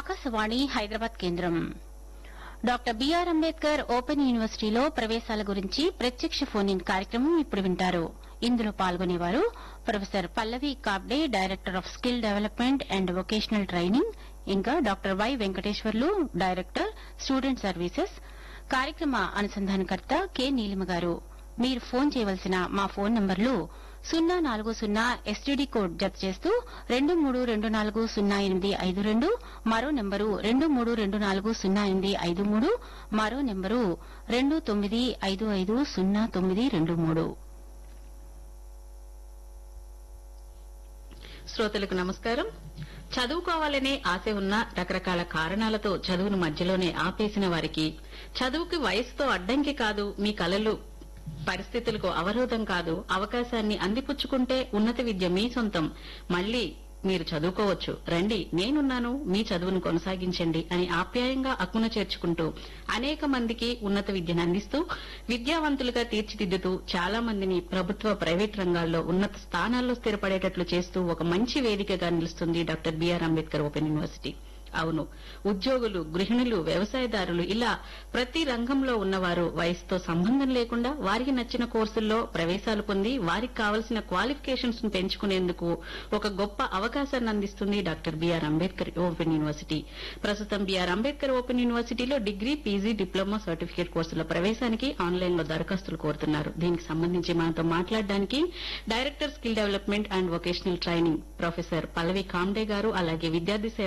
ఆకాశవాణి హైదరాబాద్ కేంద్రం doctor BR Ambedkar open యూనివర్సిటీలో ప్రవేశాల గురించి ప్రత్యక్ష ఫోన్ ఇన్ కార్యక్రమం ఇప్పుడు వింటారు ఇందులో పాల్గొనేవారు professor Pallavi Kabde director of skill development and vocational training ఇంకా doctor Y Venkateswarlu director student services కార్యక్రమ అనుసంధానకర్త కె నీలిమ గారు మీరు ఫోన్ చేయవలసిన మా ఫోన్ నంబర్లు సున్నా నాలుగు సున్నా ఎస్టీడీ కోడ్ జత చేస్తూ రెండు మూడు రెండు నాలుగు సున్నా ఎనిమిది ఐదు రెండు మరో నెంబరు రెండు మూడు రెండు నాలుగు సున్నా ఎనిమిది ఐదు మూడు మరో నెంబరు రెండు తొమ్మిది ఐదు ఐదు సున్నా తొమ్మిది రెండు మూడు శ్రోతలకు నమస్కారం చదువుకోవాలనే ఆశ ఉన్న రకరకాల కారణాలతో చదువును మధ్యలోనే ఆపేసిన వారికి చదువుకి వయసుతో అడ్డంకి కాదు మీ కలలు పరిస్థితులకు అవరోధం కాదు అవకాశాన్ని అందిపుచ్చుకుంటే ఉన్నత విద్య మీ సొంతం మళ్ళీ మీరు చదువుకోవచ్చు రండి నేనున్నాను మీ చదువును కొనసాగించండి అని ఆప్యాయంగా అక్కున చేర్చుకుంటూ అనేక మందికి ఉన్నత విద్యను అందిస్తూ విద్యావంతులుగా తీర్చిదిద్దుతూ చాలా మందిని ప్రభుత్వ ప్రైవేట్ రంగాల్లో ఉన్నత స్థానాల్లో స్థిరపడేటట్లు చేస్తూ ఒక మంచి వేదికగా నిలుస్తుంది doctor BR Ambedkar open university అవును ఉద్యోగులు గృహిణులు వ్యవసాయదారులు ఇలా ప్రతి రంగంలో ఉన్నవారు వయసుతో సంబంధం లేకుండా వారికి నచ్చిన కోర్సుల్లో ప్రవేశాలు పొంది వారికి కావలసిన క్వాలిఫికేషన్స్ ను పెంచుకునేందుకు ఒక గొప్ప అవకాశాన్ని అందిస్తుంది doctor BR Ambedkar open university ప్రస్తుతం బిఆర్ అంబేద్కర్ ఓపెన్ యూనివర్సిటీలో డిగ్రీ పీజీ డిప్లొమా సర్టిఫికేట్ కోర్సుల ప్రవేశానికి ఆన్లైన్ లో దరఖాస్తులు కోరుతున్నారు దీనికి సంబంధించి మనతో మాట్లాడడానికి director skill development and vocational training professor Pallavi Kamde garu అలాగే విద్యార్థి సేవ